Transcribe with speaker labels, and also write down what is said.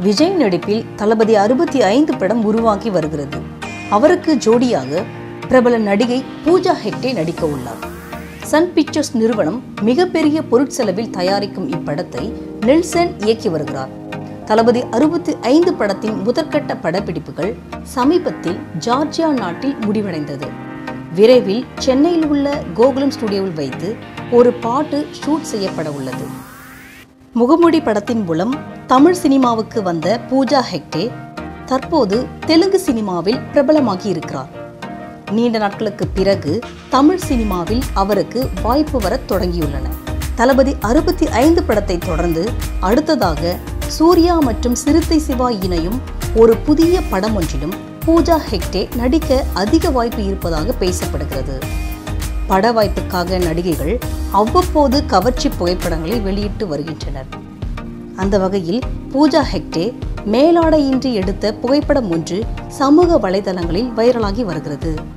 Speaker 1: விஜய் நடிப்பில் தளபதி அறுபத்தி ஐந்து படம் உருவாகி வருகிறது அவருக்கு ஜோடியாக பிரபல நடிகை பூஜா ஹெக்டே நடிக்க உள்ளார் சன் பிக்சர்ஸ் நிறுவனம் மிகப்பெரிய பொருட்செலவில் தயாரிக்கும் இப்படத்தை நெல்சன் இயக்கி வருகிறார் தளபதி அறுபத்தி ஐந்து படத்தின் முதற்கட்ட படப்பிடிப்புகள் சமீபத்தில் ஜார்ஜியா நாட்டில் முடிவடைந்தது விரைவில் சென்னையில் உள்ள கோகுலம் ஸ்டுடியோவில் வைத்து ஒரு பாட்டு ஷூட் செய்யப்பட உள்ளது முகமூடி படத்தின் மூலம் தமிழ் சினிமாவுக்கு வந்த பூஜா ஹெக்டே தற்போது தெலுங்கு சினிமாவில் பிரபலமாகி இருக்கிறார் நீண்ட நாட்களுக்கு பிறகு தமிழ் சினிமாவில் அவருக்கு வாய்ப்பு வரத் தொடங்கியுள்ளன தளபதி அறுபத்தி ஐந்து படத்தை தொடர்ந்து அடுத்ததாக சூர்யா மற்றும் சிறுத்தை சிவா இணையும் ஒரு புதிய படம் ஒன்றிலும் பூஜா ஹெக்டே நடிக்க அதிக வாய்ப்பு இருப்பதாக பேசப்படுகிறது பட வாய்ப்புக்காக நடிகைகள் அவ்வப்போது கவர்ச்சி புகைப்படங்களை வெளியிட்டு வருகின்றனர் அந்த வகையில் பூஜா ஹெக்டே மேலாடையின்றி எடுத்த புகைப்படம் ஒன்று சமூக வலைதளங்களில் வைரலாகி வருகிறது